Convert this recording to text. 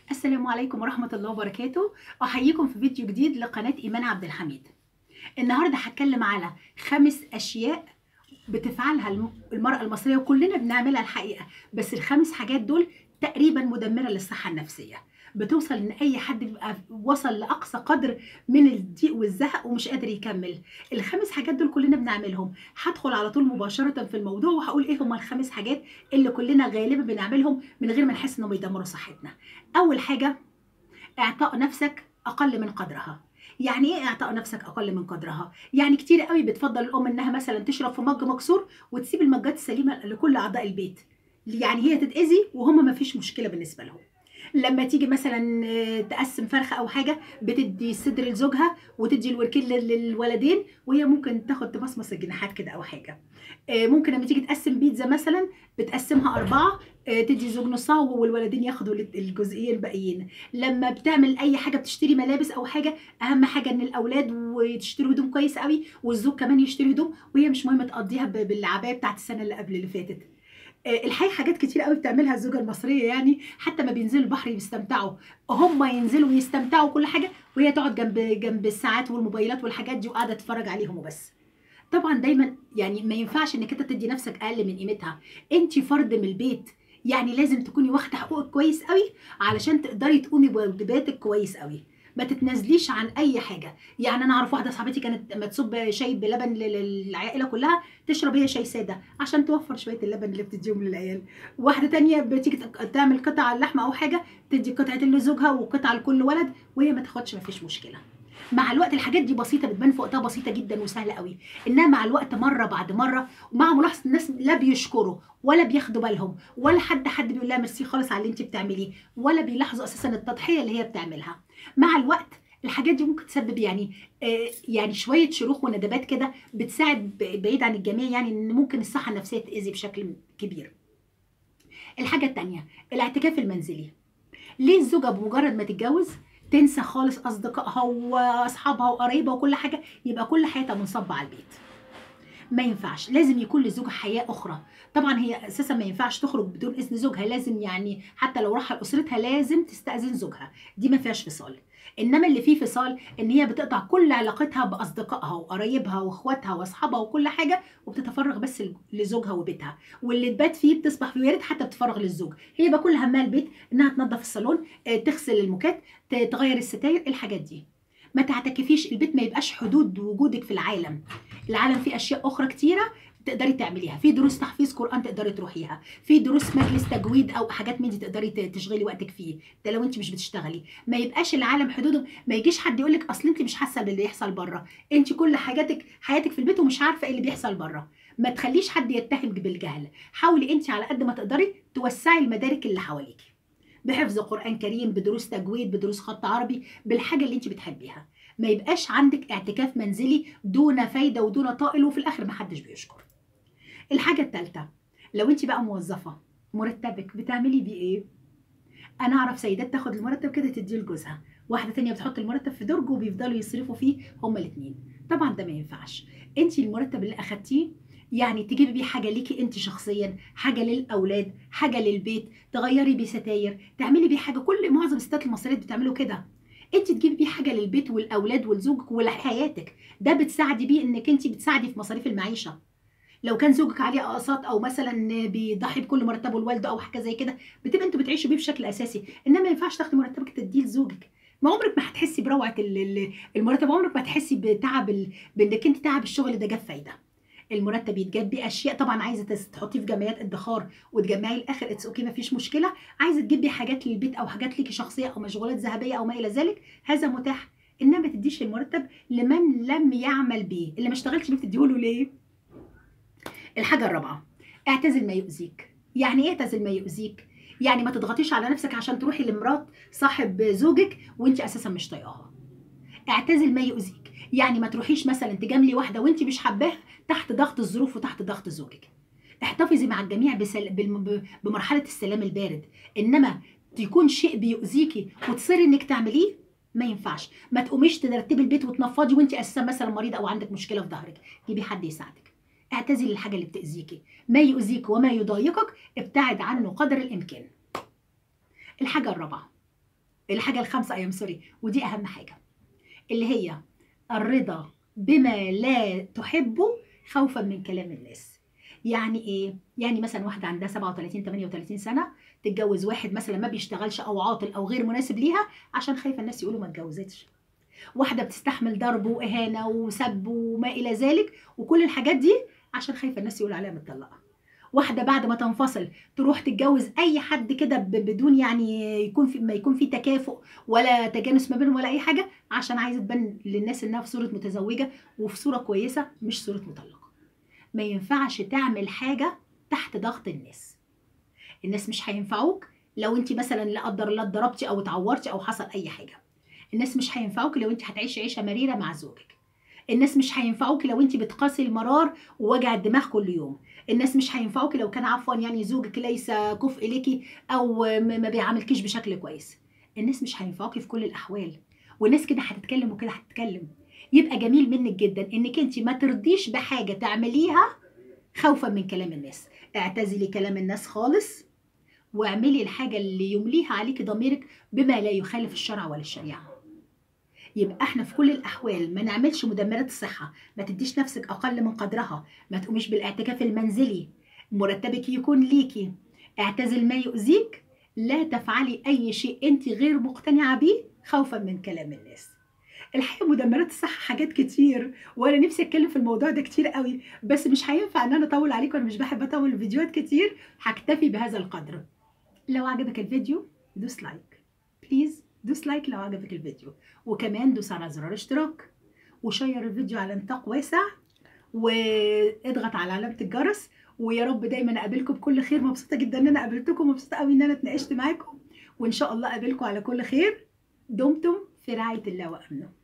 السلام عليكم ورحمة الله وبركاته أحييكم في فيديو جديد لقناة إيمان عبد الحميد النهاردة هتكلم على خمس أشياء بتفعلها الم- المرأة المصرية وكلنا بنعملها الحقيقة بس الخمس حاجات دول تقريبا مدمرة للصحة النفسية بتوصل ان اي حد بيبقى وصل لاقصى قدر من الضيق والزهق ومش قادر يكمل الخمس حاجات دول كلنا بنعملهم هدخل على طول مباشره في الموضوع وهقول ايه هما الخمس حاجات اللي كلنا غالبا بنعملهم من غير ما نحس انهم بيدمروا صحتنا اول حاجه اعطاء نفسك اقل من قدرها يعني ايه اعطاء نفسك اقل من قدرها يعني كتير قوي بتفضل الام انها مثلا تشرب في مج مكسور وتسيب المجات السليمه لكل اعضاء البيت يعني هي تتاذي وهم ما فيش مشكله بالنسبه لهم لما تيجي مثلا آه، تقسم فرخه او حاجه بتدي صدر لزوجها وتدي الوركين لل- للولدين وهي ممكن تاخد تمصمص الجناحات كده او حاجه آه، ممكن لما تيجي تقسم بيتزا مثلا بتقسمها اربعه آه، تدي زوج نصها والولدين ياخدوا الجزئين الباقيين لما بتعمل اي حاجه بتشتري ملابس او حاجه اهم حاجه ان الاولاد وتشتري هدوم كويس قوي والزوج كمان يشتري هدوم وهي مش مهم تقضيها ب- بالعبايه بتاعت السنه اللي قبل اللي فاتت آه، الحقيقه حاجات كتير قوي بتعملها الزوجه المصريه يعني حتى ما بينزلوا البحر بيستمتعوا هم ينزلوا ويستمتعوا كل حاجه وهي تقعد جنب جنب الساعات والموبايلات والحاجات دي وقاعده تتفرج عليهم وبس طبعا دايما يعني ما ينفعش انك انت تدي نفسك اقل من قيمتها انت فرد من البيت يعني لازم تكوني واخده حقوقك كويس قوي علشان تقدري تقومي بواجباتك كويس قوي ما تتنازليش عن اي حاجه يعني انا اعرف واحده صاحبتي كانت لما تصب شاي بلبن لل- للعائله كلها تشرب هي شاي ساده عشان توفر شويه اللبن اللي بتديهم للعيال واحده تانية بتيجي تق- تعمل قطع اللحمه او حاجه تدي قطعه لزوجها وقطعه لكل ولد وهي ما تاخدش ما فيش مشكله مع الوقت الحاجات دي بسيطه بتبان في وقتها بسيطه جدا وسهله قوي انها مع الوقت مره بعد مره ومع ملاحظه الناس لا بيشكروا ولا بياخدوا بالهم ولا حد حد بيقول لها ميرسي خالص على اللي انت بتعمليه ولا بيلاحظوا اساسا التضحيه اللي هي بتعملها مع الوقت الحاجات دي ممكن تسبب يعني آه يعني شويه شروخ وندبات كده بتساعد ب- بعيد عن الجميع يعني ان ممكن الصحه النفسيه تاذي بشكل كبير الحاجه التانية الاعتكاف المنزلي ليه الزوجه بمجرد ما تتجوز تنسى خالص اصدقائها واصحابها وقرايبها وكل حاجه يبقى كل حياتها منصبه على البيت ما ينفعش لازم يكون للزوجه حياه اخرى طبعا هي اساسا ما ينفعش تخرج بدون اذن زوجها لازم يعني حتى لو راح لاسرتها لازم تستاذن زوجها دي ما فيهاش فصال انما اللي فيه فصال ان هي بتقطع كل علاقتها باصدقائها وقرايبها واخواتها واصحابها وكل حاجه وبتتفرغ بس لزوجها وبيتها واللي تبات فيه بتصبح فيه ويا ريت حتى بتتفرغ للزوج هي بقى كل همها البيت انها تنظف الصالون آه، تغسل الموكات ت- تغير الستاير الحاجات دي ما تعتكفيش البيت ما يبقاش حدود وجودك في العالم العالم فيه اشياء اخرى كتيره تقدري تعمليها في دروس تحفيظ قران تقدري تروحيها في دروس مجلس تجويد او حاجات من دي تقدري ت- تشغلي وقتك فيه ده لو انت مش بتشتغلي ما يبقاش العالم حدوده ما يجيش حد يقول لك اصل انت مش حاسه باللي بيحصل بره انت كل حاجاتك حياتك في البيت ومش عارفه ايه اللي بيحصل بره ما تخليش حد يتهمك بالجهل حاولي انت على قد ما تقدري توسعي المدارك اللي حواليكي بحفظ قران كريم بدروس تجويد بدروس خط عربي بالحاجه اللي انت بتحبيها ما يبقاش عندك اعتكاف منزلي دون فايده ودون طائل وفي الاخر ما حدش بيشكر الحاجه الثالثه لو انت بقى موظفه مرتبك بتعملي بيه ايه انا اعرف سيدات تاخد المرتب كده تديه لجوزها واحده تانية بتحط المرتب في درج وبيفضلوا يصرفوا فيه هما الاثنين طبعا ده ما ينفعش انت المرتب اللي اخدتيه يعني تجيبي بيه حاجه ليكي انت شخصيا حاجه للاولاد حاجه للبيت تغيري بيه ستاير تعملي بيه حاجه كل معظم الستات المصريات بتعملوا كده انت تجيبي بيه حاجه للبيت والاولاد ولزوجك ولحياتك ده بتساعدي بيه انك انت بتساعدي في مصاريف المعيشه لو كان زوجك عليه اقساط او مثلا بيضحي بكل مرتبه لوالده او حاجه زي كده بتبقى انتوا بتعيشوا بيه بشكل اساسي انما ما ينفعش تاخدي مرتبك تديه لزوجك ما عمرك ما هتحسي بروعه ال- ال- المرتب عمرك ما هتحسي بتعب ال- بانك انت تعب الشغل ده جاب فايده المرتب يتجاب بيه اشياء طبعا عايزه تس- تحطيه في جمعيات ادخار وتجمعي الاخر اتس اوكي ما فيش مشكله عايزه تجيبي حاجات للبيت او حاجات ليكي شخصيه او مشغولات ذهبيه او ما الى ذلك هذا متاح انما ما تديش المرتب لمن لم يعمل بيه اللي ما اشتغلش بيه تديهوله ليه الحاجه الرابعه اعتزل ما يؤذيك يعني ايه اعتزل ما يؤذيك يعني ما تضغطيش على نفسك عشان تروحي لمرات صاحب زوجك وانت اساسا مش طايقاها اعتزل ما يؤذيك يعني ما تروحيش مثلا تجاملي واحده وانت مش حباها تحت ضغط الظروف وتحت ضغط زوجك احتفظي مع الجميع بسل... بالم... ب- بمرحله السلام البارد انما يكون شيء بيؤذيكي وتصري انك تعمليه ما ينفعش ما تقوميش ترتبي البيت وتنفضي وانت اساسا مثلا مريضه او عندك مشكله في ظهرك جيبي حد يساعدك اعتزلي الحاجه اللي بتاذيكي ما يؤذيك وما يضايقك ابتعد عنه قدر الامكان الحاجه الرابعه الحاجه الخامسه ايام سوري ودي اهم حاجه اللي هي الرضا بما لا تحبه خوفا من كلام الناس يعني ايه يعني مثلا واحده عندها 37 38 سنه تتجوز واحد مثلا ما بيشتغلش او عاطل او غير مناسب ليها عشان خايفه الناس يقولوا ما اتجوزتش واحده بتستحمل ضرب واهانه وسب وما الى ذلك وكل الحاجات دي عشان خايفه الناس يقولوا عليها متطلقه واحده بعد ما تنفصل تروح تتجوز اي حد كده ب- بدون يعني يكون في ما يكون في تكافؤ ولا تجانس ما بينهم ولا اي حاجه عشان عايزه تبان للناس انها في صوره متزوجه وفي صوره كويسه مش صوره مطلقه ما ينفعش تعمل حاجه تحت ضغط الناس الناس مش هينفعوك لو انت مثلا لا قدر الله اتضربتي او اتعورتي او حصل اي حاجه الناس مش هينفعوك لو انت هتعيشي عيشه مريره مع زوجك الناس مش هينفعوك لو انت بتقاسي المرار ووجع الدماغ كل يوم الناس مش هينفعوك لو كان عفوا يعني زوجك ليس كفء ليكي او م- ما بيعاملكيش بشكل كويس الناس مش هينفعوكي في كل الاحوال والناس كده هتتكلم وكده هتتكلم يبقى جميل منك جدا انك انت ما ترضيش بحاجه تعمليها خوفا من كلام الناس اعتزلي كلام الناس خالص واعملي الحاجه اللي يمليها عليكي ضميرك بما لا يخالف الشرع ولا الشريعه يبقى احنا في كل الاحوال ما نعملش مدمرات الصحه ما تديش نفسك اقل من قدرها ما تقوميش بالاعتكاف المنزلي مرتبك يكون ليكي اعتزل ما يؤذيك لا تفعلي اي شيء انت غير مقتنعه بيه خوفا من كلام الناس الحقيقه مدمرات الصحه حاجات كتير وانا نفسي اتكلم في الموضوع ده كتير قوي بس مش هينفع ان انا اطول عليكم انا مش بحب اطول الفيديوهات كتير هكتفي بهذا القدر لو عجبك الفيديو دوس لايك بليز دوس لايك لو عجبك الفيديو وكمان دوس على زرار اشتراك وشير الفيديو على نطاق واسع واضغط على علامة الجرس ويا رب دايما اقابلكم بكل خير مبسوطة جدا ان انا قابلتكم مبسوطة قوي ان انا اتناقشت معاكم وان شاء الله اقابلكم على كل خير دمتم في رعاية الله وامنه